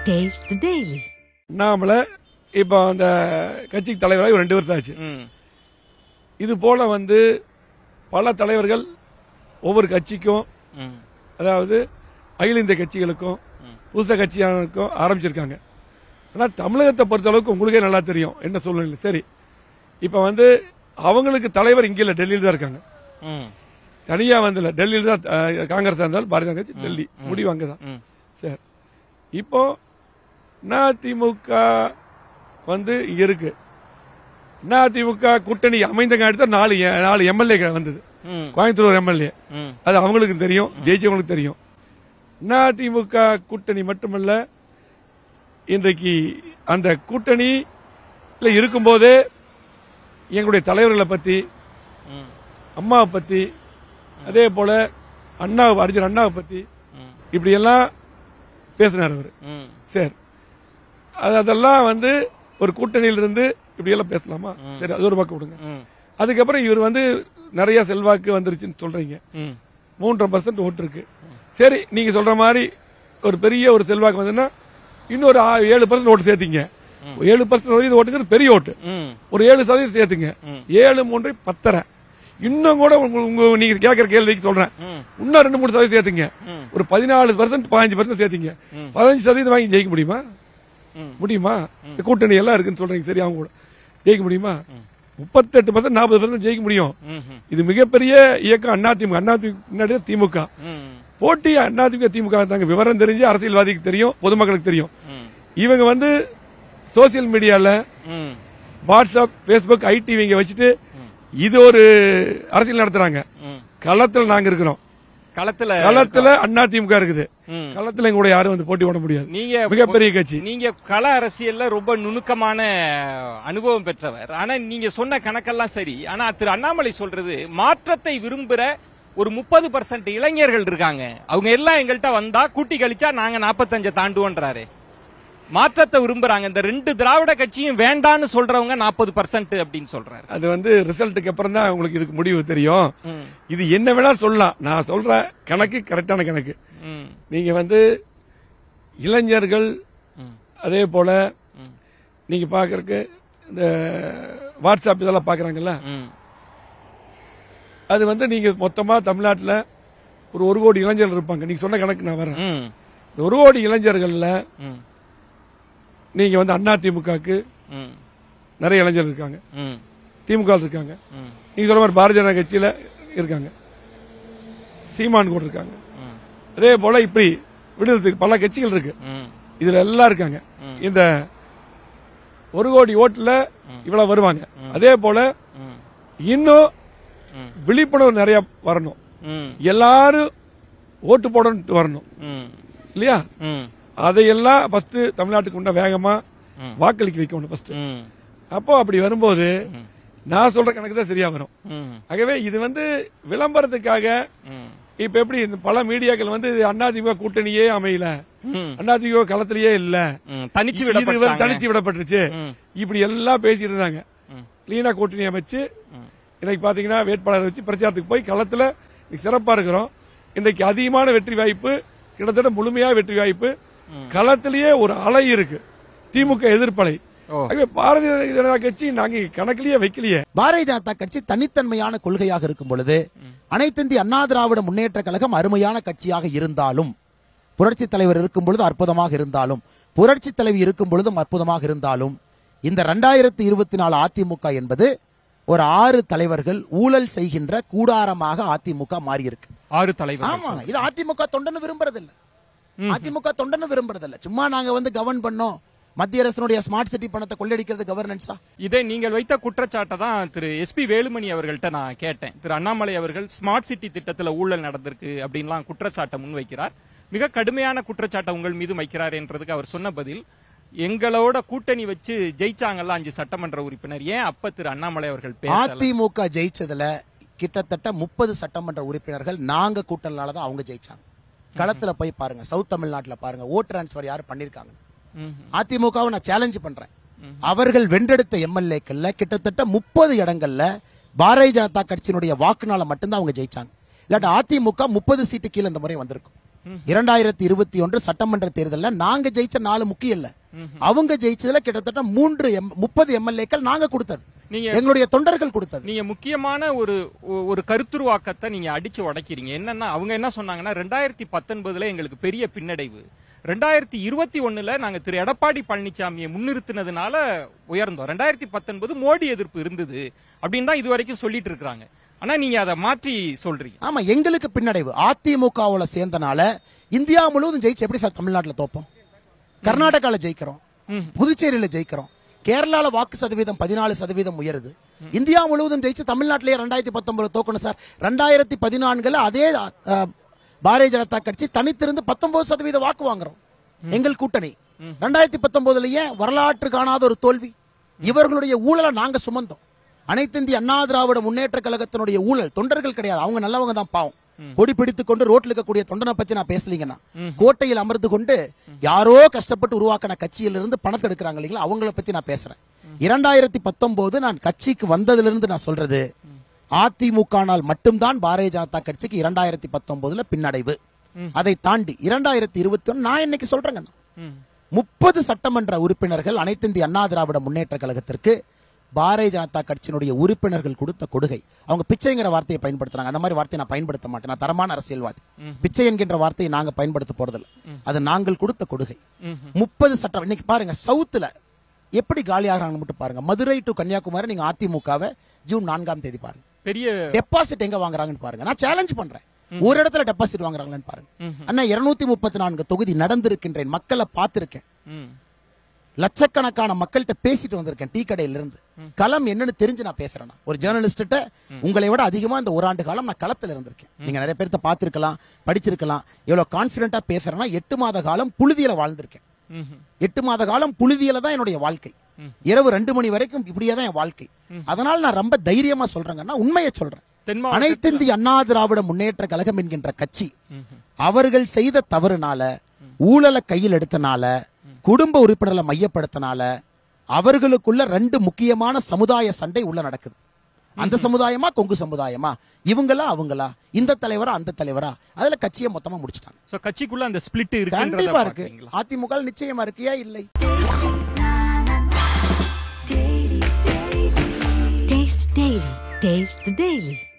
Taste the Daily. நாமள இப்போ அந்த கட்சிக்கு தலைவராக ஒரு ரெண்டு வருஷம் ஆச்சு ம் இது போல வந்து பல தலைவர்கள் ஒவ்வொரு கட்சிக்கும் ம் அதாவது அகில இந்திய கட்சிகளுக்கும் புதுச கட்சியானருக்கும் ஆரம்பிச்சிருக்காங்க ஆனால் தமிழகத்தை பொறுத்தளவுக்கு உங்களுக்கே நல்லா தெரியும் என்ன சூழ்நிலை சரி இப்போ வந்து அவங்களுக்கு தலைவர் இங்கே இல்லை டெல்லியில் தான் இருக்காங்க ம் தனியாக வந்து இல்லை டெல்லியில் தான் அஹ், காங்கிரஸ் இருந்தாலும் பாரதிய ஜனதா கட்சி டெல்லி முடிவு அங்கே தான் ம் சரி இப்போ அதிமுக வந்து இங்க இருக்கு அதிமுக கூட்டணி அமைந்த காட்டி தான் நாலு எ- நாலு எம்எல்ஏ வந்தது ம் கோயம்புத்தூர் எம்எல்ஏ ம் அது அவங்களுக்கு தெரியும் ஜெயிச்சவங்களுக்கு தெரியும் அதிமுக கூட்டணி மட்டுமல்ல இன்றைக்கு அந்த கூட்டணியில் இருக்கும்போதே எங்களுடைய தலைவர்களை பத்தி ம் அம்மாவை பத்தி அதே போல அண்ணாவை அறிஞர் அண்ணாவை பத்தி ம் இப்படி எல்லாம் பேசினார் அவர் ம் சரி அது அதெல்லாம் வந்து ஒரு கூட்டணியில இருந்து இப்படி எல்லாம் பேசலாமா சரி அது ஒரு பக்கம் விடுங்க ம் அதுக்கப்புறம் இவர் வந்து நிறைய செல்வாக்கு வந்துருச்சுன்னு சொல்றீங்க ம் மூன்றரை பர்சன்ட் ஓட்டு இருக்கு சரி நீங்க சொல்ற மாதிரி ஒரு பெரிய ஒரு செல்வாக்கு வந்ததுன்னா இன்னொரு ஆ- ஏழு பர்சன்ட் ஓட்டு சேர்த்தீங்க ஏழு பர்சன்ட் சதவீதம் ஓட்டுங்கிறது பெரிய ஓட்டு ம் ஒரு ஏழு சதவீதம் சேர்த்துங்க ஏழு மூன்று பத்தரை இன்னும் கூட உங்க உங்க நீங்க கேட்கிற கேள்விக்கு சொல்றேன் ம். இன்னும் ரெண்டு மூணு சதவீதம் சேர்த்துங்க ம். ஒரு பதினாலு பர்சன்ட் பதினஞ்சு பர்சன்ட் சேர்த்தீங்க பதினஞ்சு சதவீதம் வாங்கி ஜெயிக்க முடியுமா ம். முடியுமா இந்த கூட்டணி எல்லாம் இருக்குன்னு சொல்றீங்க சரி அவங்க கூட ஜெயிக்க முடியுமா முப்பத்தெட்டு பர்சன்ட் நாற்பது பர்சன்ட் ஜெயிக்க முடியும் ம் இது மிகப்பெரிய இயக்கம் அதிமுக அதிமுக முன்னாடி தான் திமுக ம் போட்டி அதிமுக திமுக தாங்க விவரம் தெரிஞ்சு அரசியல்வாதிக்கு தெரியும் பொதுமக்களுக்கு தெரியும் ம் இவங்க வந்து சோசியல் மீடியால ம் வாட்ஸ்அப் பேஸ்புக் ஐடி இவங்க வச்சுட்டு இது ஒரு அரசியல் நடத்துறாங்க ம் களத்துல நாங்க இருக்கிறோம் களத்துல களத்துல அதிமுக இருக்குது ம். களத்துல எங்க கூட யாரும் வந்து போட்டி போட முடியாது நீங்க மிகப்பெரிய கட்சி நீங்க கள அரசியல்ல ரொம்ப நுணுக்கமான அனுபவம் பெற்றவர் ஆனா நீங்க சொன்ன கணக்கெல்லாம் சரி ஆனா திரு அண்ணாமலை சொல்றது மாற்றத்தை விரும்புற ஒரு முப்பது பர்சன்ட் இளைஞர்கள் இருக்காங்க அவங்க எல்லாம் எங்கள்கிட்ட வந்தா கூட்டி கழிச்சா நாங்க நாற்பத்தஞ்ச தாண்டுவோன்றாரு மாற்றத்தை விரும்புறாங்க இந்த ரெண்டு திராவிட கட்சியும் வேண்டான்னு சொல்றவங்க நாற்பது பர்சன்ட் அப்படின்னு சொல்றாரு அது வந்து ரிசல்ட்டுக்கு அப்புறம் தான் உங்களுக்கு இதுக்கு முடிவு தெரியும் ம். இது என்ன வேணாலும் சொல்லலாம் நான் சொல்ற கணக்கு கரெக்டான கணக்கு ம், நீங்க வந்து இளைஞர்கள் ம், அதே போல நீங்க பாக்குறதுக்கு இந்த வாட்ஸ்அப் இதெல்லாம் பாக்குறாங்கல்ல ம், அது வந்து நீங்க மொத்தமா தமிழ்நாட்டுல ஒரு ஒரு கோடி இளைஞர்கள் இருப்பாங்க நீங்க சொன்ன கணக்கு நான் வரேன் ம், இந்த ஒரு கோடி இளைஞர்கள்ல ம், நீங்க வந்து அண்ணா திமுகக்கு ம், நிறைய இளைஞர்கள் இருக்காங்க ம், திமுக இருக்காங்க ம், நீங்க சொல்ற மாதிரி பாரதிய ஜனதா கட்சியில இருக்காங்க சீமான் கூட இருக்காங்க ம், அதே போல இப்படி விடுதலுக்கு பல கட்சிகள் இருக்கு ம், இதுல எல்லாம் இருக்காங்க இந்த ஒரு கோடி ஓட்டுல இவ்வளவு வருவாங்க அதே போல ம், இன்னும் ம். விழிப்புணர்வு நிறைய வரணும் ம், எல்லாரும் ஓட்டு போடணும் வரணும் ம், இல்லையா ம், அதையெல்லாம் ஃபர்ஸ்ட் தமிழ்நாட்டுக்கு உண்ட வேகமா வாக்களிக்க வைக்கணும் ஃபர்ஸ்ட் ம், அப்போ அப்படி வரும்போது நான் சொல்ற கணக்கு தான் சரியா வரும் ம், ஆகவே இது வந்து விளம்பரத்துக்காக ம், இப்ப எப்படி இந்த பல மீடியாக்கள் வந்து அதிமுக கூட்டணியே அமையல ம், அதிமுக களத்திலேயே இல்ல ம். தனிச்சு இது வந்து விடப்பட்டாங்க. தனிச்சு விடப்பட்டுருச்சு ம். இப்படி எல்லாம் பேசிட்டு இருந்தாங்க ம். கிளீனா கூட்டணி அமைச்சு ம். இன்னைக்கு பாத்தீங்கன்னா வேட்பாளர் வச்சு பிரச்சாரத்துக்கு போய் களத்துல இன்னைக்கு சிறப்பா இருக்கிறோம் இன்னைக்கு அதிகமான வெற்றி வாய்ப்பு கிட்டத்தட்ட முழுமையா வெற்றி வாய்ப்பு களத்திலேயே ஒரு அலை இருக்கு திமுக எதிர்ப்பலை ஓ. ஆகவே பாரதிய ஜனதா கட்சி நாங்க கணக்கிலேயே வைக்கலையே பாரதிய ஜனதா கட்சி தனித்தன்மையான கொள்கையாக இருக்கும் பொழுது அனைத்திந்திய அண்ணா திராவிட முன்னேற்ற கழகம் அருமையான கட்சியாக இருந்தாலும் புரட்சி தலைவர் இருக்கும் பொழுது அற்புதமாக இருந்தாலும் புரட்சி தலைவி இருக்கும் பொழுதும் அற்புதமாக இருந்தாலும் இந்த ரெண்டாயிரத்தி இருபத்தி நாலு அதிமுக என்பது ஒரு ஆறு தலைவர்கள் ஊழல் செய்கின்ற கூடாரமாக அதிமுக மாறியிருக்கு ஆறு தலைவர் ஆமா இது அதிமுக தொண்டன்னு விரும்புறதில்ல அதிமுக தொண்டன்னு விரும்புறதில்ல சும்மா நாங்க வந்து கவர்ன் பண்ணோம் மத்திய அரசினுடைய ஸ்மார்ட் சிட்டி பணத்தை கொள்ளடிக்கிறது கவர்னன்ஸா இதை நீங்கள் வைத்த குற்றச்சாட்டை தான் திரு எஸ்பி வேலுமணி அவர்கள்ட்ட நான் கேட்டேன் திரு அண்ணாமலை அவர்கள் ஸ்மார்ட் சிட்டி திட்டத்துல ஊழல் நடந்திருக்கு அப்படின்லாம் குற்றச்சாட்டை முன்வைக்கிறார் மிக கடுமையான குற்றச்சாட்டை உங்கள் மீது வைக்கிறார் என்றதுக்கு அவர் சொன்ன பதில் எங்களோட கூட்டணி வச்சு ஜெயிச்சாங்கல்ல அஞ்சு சட்டமன்ற உறுப்பினர் ஏன் அப்ப திரு அண்ணாமலை அவர்கள் பேசல அதிமுக ஜெயிச்சதுல கிட்டத்தட்ட முப்பது சட்டமன்ற உறுப்பினர்கள் நாங்க கூட்டனால தான் அவங்க ஜெயிச்சாங்க களத்துல போய் பாருங்க சவுத் தமிழ்நாட்டுல பாருங்க ஓட் டிரான்ஸ்பர் யாரு பண்ணிருக்காங்க ம், அதிமுகவை நான் சேலஞ்ச் பண்றேன் அவர்கள் வென்றெடுத்த எம்எல்ஏக்கள்ல கிட்டத்தட்ட முப்பது இடங்கள்ல பாரதிய ஜனதா கட்சியினுடைய வாக்குனால மட்டும்தான் அவங்க ஜெயிச்சாங்க இல்லாட்டி அதிமுக முப்பது சீட்டு கீழே இந்த முறை வந்திருக்கும் இரண்டாயிரத்தி இருபத்தி ஒன்று சட்டமன்ற தேர்தல்ல நாங்க ஜெயிச்ச நாலு முக்கியம் இல்ல அவங்க ஜெயிச்சதுல கிட்டத்தட்ட மூன்று எம் முப்பது எம்எல்ஏக்கள் நாங்க கொடுத்தது நீங்க எங்களுடைய தொண்டர்கள் கொடுத்தது நீங்க முக்கியமான ஒரு ஒ- ஒரு கருத்துருவாக்கத்தை நீங்க அடிச்சு உடைக்கிறீங்க என்னன்னா அவங்க என்ன சொன்னாங்கன்னா ரெண்டாயிரத்தி பத்தொன்பதுல எங்களுக்கு பெரிய பின்னடைவு ரெண்டாயிரத்தி இருபத்தி ஒண்ணுல நாங்க திரு எடப்பாடி பழனிசாமியை முன்னிறுத்தினதுனால உயர்ந்தோம் ரெண்டாயிரத்தி பத்தொன்பது மோடி எதிர்ப்பு இருந்தது அப்படின்னு தான் இது வரைக்கும் சொல்லிட்டு இருக்காங்க ஆனா நீங்க அதை மாற்றி சொல்றீங்க ஆமா எங்களுக்கு பின்னடைவு அதிமுகவுல சேர்ந்தனால இந்தியா முழுவதும் ஜெயிச்சு எப்படி சார் தமிழ்நாட்டுல தோப்போம் கர்நாடகால ஜெயிக்கிறோம் புதுச்சேரியில ஜெயிக்கிறோம் கேரளால வாக்கு சதவீதம் பதினாலு சதவீதம் உயருது இந்தியா முழுவதும் ஜெயிச்சு தமிழ்நாட்டிலேயே ரெண்டாயிரத்தி பத்தொன்பது தோக்கணும் சார் ரெண்டாயிரத்தி பதினான்குல அதே அஹ், பாரதிய ஜனதா கட்சி தனித்திருந்து பத்தொன்பது சதவீத வாக்கு வாங்குறோம் எங்கள் கூட்டணி ரெண்டாயிரத்தி பத்தொன்பதுலயே வரலாற்று காணாத ஒரு தோல்வி இவர்களுடைய ஊழலை நாங்க சுமந்தோம் அனைத்து இந்திய அண்ணா திராவிட முன்னேற்ற கழகத்தினுடைய ஊழல் தொண்டர்கள் கிடையாது அவங்க நல்லவங்க தான் பாவம் கொடி பிடித்துக் கொண்டு ரோட்ல இருக்கக்கூடிய தொண்டனை பத்தி நான் பேசலீங்கன்னா கோட்டையில் அமர்ந்து கொண்டு யாரோ கஷ்டப்பட்டு உருவாக்கின கட்சியிலிருந்து பணத்தை எடுக்கிறாங்க இல்லைங்களா அவங்கள பத்தி நான் பேசுறேன் இரண்டாயிரத்தி பத்தொன்பது நான் கட்சிக்கு வந்ததிலிருந்து நான் சொல்றது அதிமுகனால் மட்டும்தான் பாரதிய ஜனதா கட்சிக்கு இரண்டாயிரத்தி பத்தொன்பதுல பின்னடைவு அதை தாண்டி இரண்டாயிரத்தி இருபத்தி ஒன்னு நான் இன்னைக்கு சொல்றேங்க முப்பது சட்டமன்ற உறுப்பினர்கள் அனைத்து இந்திய அண்ணா திராவிட முன்னேற்ற கழகத்திற்கு பாரதிய ஜனதா கட்சியினுடைய உறுப்பினர்கள் கொடுத்த கொடுகை அவங்க பிச்சைங்கிற வார்த்தையை பயன்படுத்துறாங்க அந்த மாதிரி வார்த்தையை நான் பயன்படுத்த மாட்டேன் நான் தரமான அரசியல்வாதி பிச்சை என்கின்ற வார்த்தையை நாங்க பயன்படுத்த போறதில்ல அது நாங்கள் கொடுத்த கொடுகை முப்பது சட்டம் இன்னைக்கு பாருங்க சவுத்துல எப்படி காலியாகிறாங்க மட்டும் பாருங்க மதுரை டு கன்னியாகுமரி நீங்க அதிமுகவை ஜூன் நான்காம் தேதி பாருங்க பெரிய டெபாசிட் எங்க வாங்குறாங்கன்னு பாருங்க நான் சேலஞ்ச் பண்றேன் ஒரு இடத்துல டெபாசிட் வாங்குறாங்களான்னு பாருங்க அண்ணா இருநூத்தி முப்பத்தி நான்கு தொகுதி நடந்திருக்கின்றேன் மக்களை பார்த்திருக்கேன் ம். லட்சக்கணக்கான மக்கள்கிட்ட பேசிட்டு வந்திருக்கேன் டீ கடையில இருந்து களம் என்னன்னு தெரிஞ்சு நான் பேசுறேன் நான். ஒரு ஜேர்னலிஸ்ட்ட உங்களை விட அதிகமா இந்த ஓராண்டு காலம் நான் களத்துல இருந்திருக்கேன் நீங்க நிறைய பேர்த்த பார்த்திருக்கலாம் படிச்சிருக்கலாம் எவ்வளவு கான்பிடண்டா பேசுறேன்னா எட்டு மாத காலம் புழுதியில வாழ்ந்திருக்கேன் ம்ஹும். எட்டு மாத காலம் புழுதியில தான் என்னுடைய வாழ்க்கை இரவு ரெண்டு மணி வரைக்கும் இப்படியே தான் என் வாழ்க்கை அதனால நான் ரொம்ப தைரியமா சொல்றேங்கன்னா உண்மையை சொல்றேன் தென் அனைத்து மாவட்டத்துல- இந்திய அண்ணா திராவிட முன்னேற்ற கழகம் என்கின்ற கட்சி அவர்கள் செய்த தவறுனால ஊழலை கையில் எடுத்தனால குடும்ப உறுப்பினர்களை மையப்படுத்தினால அவர்களுக்குள்ள ரெண்டு முக்கியமான சமுதாய சண்டை உள்ள நடக்குது அந்த சமுதாயமா கொங்கு சமுதாயமா இவங்களா அவங்களா இந்த தலைவரா அந்த தலைவரா அதுல கட்சியை மொத்தமா முடிச்சிட்டாங்க சோ கட்சிக்குள்ள அந்த ஸ்பிளிட் இருக்குன்றத கண்டிப்பா இருக்கு பாக்குறீங்களா? அதிமுக நிச்சயமா இருக்கியா இல்லை Taste the Daily. Taste the Daily.